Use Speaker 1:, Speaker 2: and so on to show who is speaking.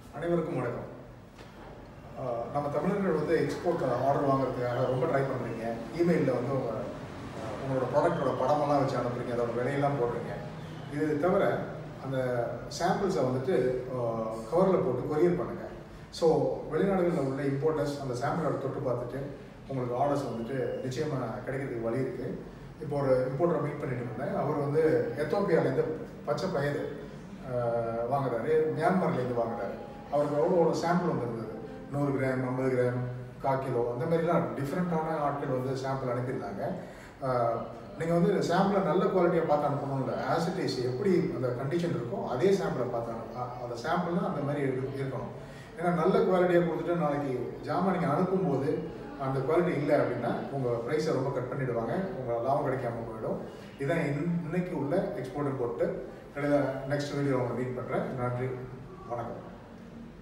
Speaker 1: அனைவருக்கும் வணக்கம் ஆஹ் நம்ம தமிழர்கள் வந்து எக்ஸ்போர்ட் ஆர்டர் வாங்குறதுக்காக ரொம்ப ட்ரை பண்ணுறீங்க இமெயிலில் வந்து உங்க, ஆஹ் உங்களோட ப்ராடக்டோட படமெல்லாம் வச்சு அனுப்புறீங்க அதோட விலையெல்லாம் போடுறீங்க இது தவிர அந்த சாம்பிள்ஸை வந்துட்டு கவரில் போட்டு கொரியர் பண்ணுங்க ஸோ வெளிநாடுகளில் உள்ள இம்போர்ட்டர்ஸ் அந்த சாம்பிளோட தொட்டு பார்த்துட்டு உங்களுக்கு ஆர்டர்ஸ் வந்துட்டு நிச்சயமாக கிடைக்கிறதுக்கு வழி இருக்குது இப்போ ஒரு இம்போர்ட்டரை மீட் பண்ணிட்டு இருந்தேன் அவர் வந்து எத்தோப்பியாலேருந்து பச்சை பயிர் ஆஹ் வாங்குறாரு மியான்மர்லேருந்து வாங்குறாரு அவருக்கு அவ்வளோ அவ்வளோ சாம்பிள் வந்து இருந்தது நூறு கிராம் ஐம்பது கிராம் கால் கிலோ அந்த மாதிரிலாம் டிஃப்ரெண்ட்டான ஆட்கள் வந்து சாம்பிள் அனுப்பியிருந்தாங்க நீங்கள் வந்து சாம்பிளை நல்ல குவாலிட்டியாக பார்த்து அனுப்பணும் இல்லை ஆசிட்டிஸ் எப்படி அந்த கண்டிஷன் இருக்கோ அதே சாம்பிளை பார்த்து அனு அ- அந்த சாம்பிள்னா அந்த மாதிரி இருக்கு- இருக்கணும் ஏன்னா நல்ல குவாலிட்டியாக கொடுத்துட்டு நாளைக்கு ஜாமான் நீங்கள் அனுப்பும்போது அந்த குவாலிட்டி இல்லை அப்படின்னா உங்கள் ப்ரைஸை ரொம்ப கட் பண்ணிடுவாங்க உங்கள் லாபம் கிடைக்காம போயிடும் இதான் இன்- இன்னைக்கு உள்ள எக்ஸ்போர்ட் போட்டு நெக்ஸ்ட் வீடியோ உங்களை மீட் பண்ணுறேன் நன்றி வணக்கம்